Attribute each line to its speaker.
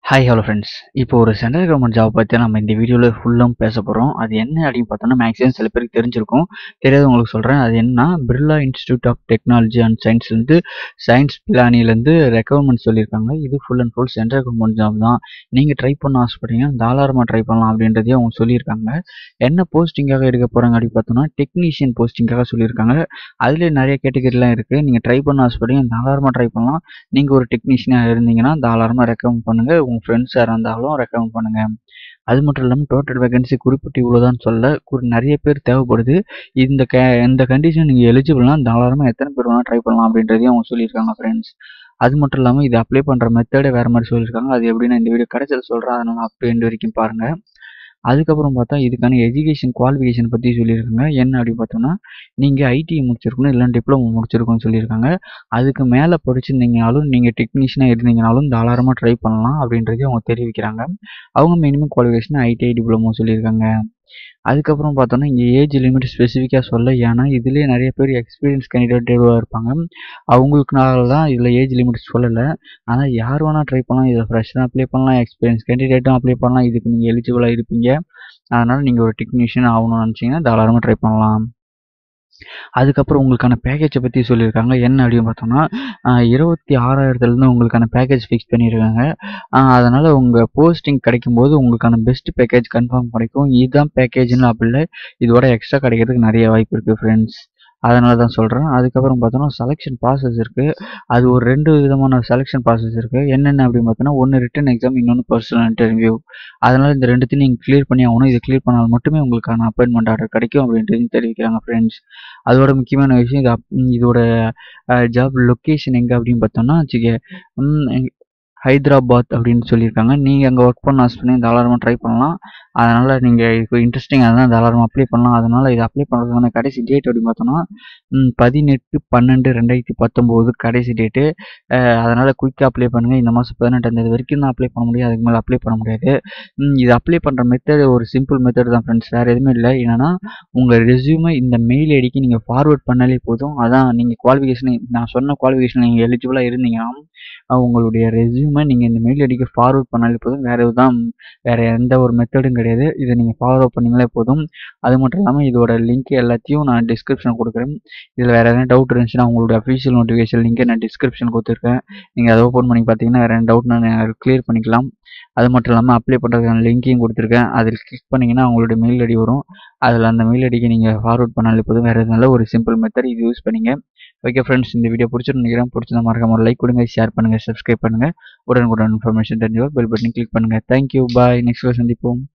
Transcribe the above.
Speaker 1: hi hello friends இப்போ ஒரு central government job பற்றி நம்ம இந்த வீடியோவில் ஃபுல்லும் பேச போகிறோம் அது என்ன அப்படின்னு பார்த்தோன்னா மேக்ஸிமம் சில பேருக்கு தெரிஞ்சிருக்கும் தெரியாதவங்களுக்கு சொல்கிறேன் அது என்ன Birla institute of technology and சயின்ஸ்லேருந்து சயின்ஸ் பிளானிலேருந்து ரெக்கவர்மெண்ட் சொல்லியிருக்காங்க இது full and full central government job தான் நீங்கள் ட்ரை பண்ண ஆசைப்படுறீங்க தாராளமாக ட்ரை பண்ணலாம் அப்படின்றதையும் அவங்க சொல்லியிருக்காங்க என்ன போஸ்டிங்காக எடுக்க போகிறாங்க அப்படின்னு பார்த்தோன்னா டெக்னீஷியன் போஸ்டிங்காக சொல்லியிருக்காங்க அதுலேயே நிறைய கேட்டகரிலாம் இருக்குது நீங்கள் ட்ரை பண்ண ஆசைப்படுறீங்க தாராளமாக ட்ரை பண்ணலாம் நீங்கள் ஒரு டெக்னீஷியனாக இருந்தீங்கன்னா தாராளமாக ரெக்கமெண்ட் பண்ணுங்கள் உங்கள் ஃப்ரெண்ட்ஸ் யாராக இருந்தாலும் ரெக்கமெண்ட் பண்ணுங்கள் அது மட்டும் இல்லாமல் டோட்டல் வேகன்சி குறிப்பிட்டு இவ்வளோதான் சொல்ல குறி நிறைய பேர் தேவைப்படுது இந்த கே இந்த கண்டிஷன் நீங்கள் எலிஜிபிள்னா தாராளமாக எத்தனை பேர் வேணால் ட்ரை பண்ணலாம் அப்படின்றதையும் அவங்க சொல்லியிருக்காங்க ஃப்ரெண்ட்ஸ் அது மட்டும் இல்லாமல் இது அப்ளை பண்ணுற மெத்தடே வேறு மாதிரி சொல்லியிருக்காங்க அது எப்படின்னா இந்த வீடியோ கடைசியில் சொல்கிறேன் அதனால் அப்போ எண்டு வரைக்கும் பாருங்கள் அதுக்கப்புறம் பார்த்தா இதுக்கான எஜுகேஷன் குவாலிஃபிகேஷன் பற்றி சொல்லியிருக்காங்க என்ன அப்படி பார்த்தோம்னா நீங்கள் ஐடிஐ முடிச்சிருக்கணும் இல்லை டிப்ளமோ முடிச்சிருக்கணும்னு சொல்லியிருக்காங்க அதுக்கு மேலே படிச்சிருந்தீங்கனாலும் நீங்கள் டெக்னீஷியனாக இருந்தீங்கனாலும் தாராளமாக ட்ரை பண்ணலாம் அப்படின்றதையும் அவங்க தெரிவிக்கிறாங்க அவங்க மினிமம் குவாலிஃபிகேஷன் ஐடிஐ டிப்ளமோ சொல்லியிருக்காங்க அதுக்கப்புறம் பார்த்தோன்னா இங்கே ஏஜ் லிமிட் ஸ்பெசிஃபிக்காக சொல்ல ஏன்னா இதுலேயே நிறைய பேர் எக்ஸ்பீரியன்ஸ் கேண்டிடேட்டாக இருப்பாங்க அவங்களுக்குனால தான் இதில் ஏஜ் லிமிட் சொல்லலை ஆனால் யார் வேணால் ட்ரை பண்ணலாம் இதில் ஃப்ரெஷ்ஷாக அப்ளை பண்ணலாம் எக்ஸ்பீரியன்ஸ் கேண்டிடேட்டும் அப்ளை பண்ணலாம் இதுக்கு நீங்கள் எலிஜிபிளாக இருப்பீங்க அதனால் நீங்கள் ஒரு டெக்னீஷியன் ஆகணும்னு நினச்சிங்கன்னா தாராளமாக ட்ரை பண்ணலாம் அதுக்கப்புறம் உங்களுக்கான பேக்கேஜை பற்றி சொல்லியிருக்காங்க என்ன அப்படின்னு பார்த்தோம்னா இருபத்தி ஆறாயிரத்துலேருந்து உங்களுக்கான பேக்கேஜ் ஃபிக்ஸ் பண்ணியிருக்காங்க அதனால் உங்கள் போஸ்டிங் கிடைக்கும்போது உங்களுக்கான பெஸ்ட் பேக்கேஜ் கன்ஃபார்ம் கிடைக்கும் இதுதான் பேக்கேஜ்னு அப்படி இல்லை இதோட எக்ஸ்ட்ரா கிடைக்கிறதுக்கு நிறைய வாய்ப்பு இருக்குது ஃப்ரெண்ட்ஸ் அதனால தான் சொல்கிறேன் அதுக்கப்புறம் பார்த்தோன்னா செலெக்ஷன் ப்ராசஸ் இருக்குது அது ஒரு ரெண்டு விதமான செலெக்ஷன் ப்ராசஸ் இருக்குது என்னென்ன அப்படின்னு பார்த்தோன்னா ஒன்று ரிட்டன் எக்ஸாம் இன்னொன்று பர்சனல் இன்டர்வியூ அதனால் இந்த ரெண்டுத்தையும் நீங்கள் கிளியர் பண்ணி ஆகணும் இது கிளியர் பண்ணால் மட்டுமே உங்களுக்கான அப்பாயின்மெண்ட் ஆர்டர் கிடைக்கும் அப்படின்றது தெரிவிக்கிறாங்க ஃப்ரெண்ட்ஸ் அதோட முக்கியமான விஷயம் இது இதோட ஜாப் லொக்கேஷன் எங்கே அப்படின்னு பார்த்தோம்னா வச்சுக்க ஹைதராபாத் அப்படின்னு சொல்லியிருக்காங்க நீங்கள் அங்கே ஒர்க் பண்ண ஆசை பண்ணி தாராளமாக ட்ரை பண்ணலாம் அதனால் நீங்கள் இப்போ இன்ட்ரெஸ்டிங்காக இருந்தால் தாராளமாக அப்ளை பண்ணலாம் அதனால் இது அப்ளை பண்ணுறதுக்கான கடைசி டேட் அப்படின்னு பார்த்தோன்னா பதினெட்டு பன்னெண்டு ரெண்டாயிரத்தி பத்தொம்போது கடைசி டேட்டு அதனால் குயிக்காக அப்ளை பண்ணுங்கள் இந்த மாதம் பதினெட்டாந்தேதி வரைக்கும் தான் அப்ளை பண்ண முடியும் அதுக்கு மேலே அப்ளை பண்ண முடியாது இது அப்ளை பண்ணுற மெத்தட் ஒரு சிம்பிள் மெத்தட் தான் ஃப்ரெண்ட்ஸ் வேறு எதுவுமே இல்லை என்னென்னா உங்கள் ரெஸ்யூமை இந்த மெயில் ஐடிக்கு நீங்கள் ஃபார்வேர்ட் பண்ணாலே போதும் அதான் நீங்கள் குவாலிஃபிகேஷன் நான் சொன்ன குவாலிஃபிகேஷன் நீங்கள் எலிஜிபிளாக இருந்தீங்கன்னா உங்களுடைய ரெஸ்யூமை நீங்கள் இந்த மெயில் ஐடிக்கு ஃபார்வர்ட் பண்ணாலே போதும் வேறு எதுவும் வேறு எந்த ஒரு மெத்தடும் கிடையாது இதை நீங்கள் ஃபார்வர்ட் பண்ணிங்களே போதும் அது மட்டும் இல்லாமல் இதோட லிங்க் எல்லாத்தையும் நான் டிஸ்கிரிப்ஷன் கொடுக்குறேன் இதில் வேறு எதனா டவுட் இருந்துச்சுன்னா உங்களோட அஃபிஷியல் நோட்டிஃபிகேஷன் லிங்கை நான் டிஸ்கிரிப்ஷன் கொடுத்துருக்கேன் நீங்கள் அதை ஓப்பன் பண்ணி பார்த்தீங்கன்னா வேறு எந்த டவுட் நான் கிளியர் பண்ணிக்கலாம் அது மட்டும் இல்லாமல் அப்ளை பண்ணுறதுக்கான லிங்க்கையும் கொடுத்துருக்கேன் அதில் கிளிக் பண்ணிங்கன்னா உங்களுடைய மெயில் ஐடி வரும் அதில் அந்த மெயில் ஐடிக்கு நீங்கள் ஃபார்வர்ட் பண்ணாலே போதும் வேறு நல்ல ஒரு சிம்பிள் மெத்தட் இது யூஸ் பண்ணிங்க ஓகே ஃப்ரெண்ட்ஸ் இந்த வீடியோ பிடிச்சிருந்து நினைக்கிறேன் பிடிச்சிருந்தா மறக்காம ஒரு லைக் கொடுங்க ஷேர் பண்ணுங்கள் சப்ஸ்கிரைப் பண்ணுங்கள் உடனுக்குடன் இன்ஃபர்மேஷன் தெரிஞ்சவோ பெல் பட்டன் கிளிக் பண்ணுங்கள் தேங்க்யூ பாய் நெக்ஸ்ட் சந்திப்போம்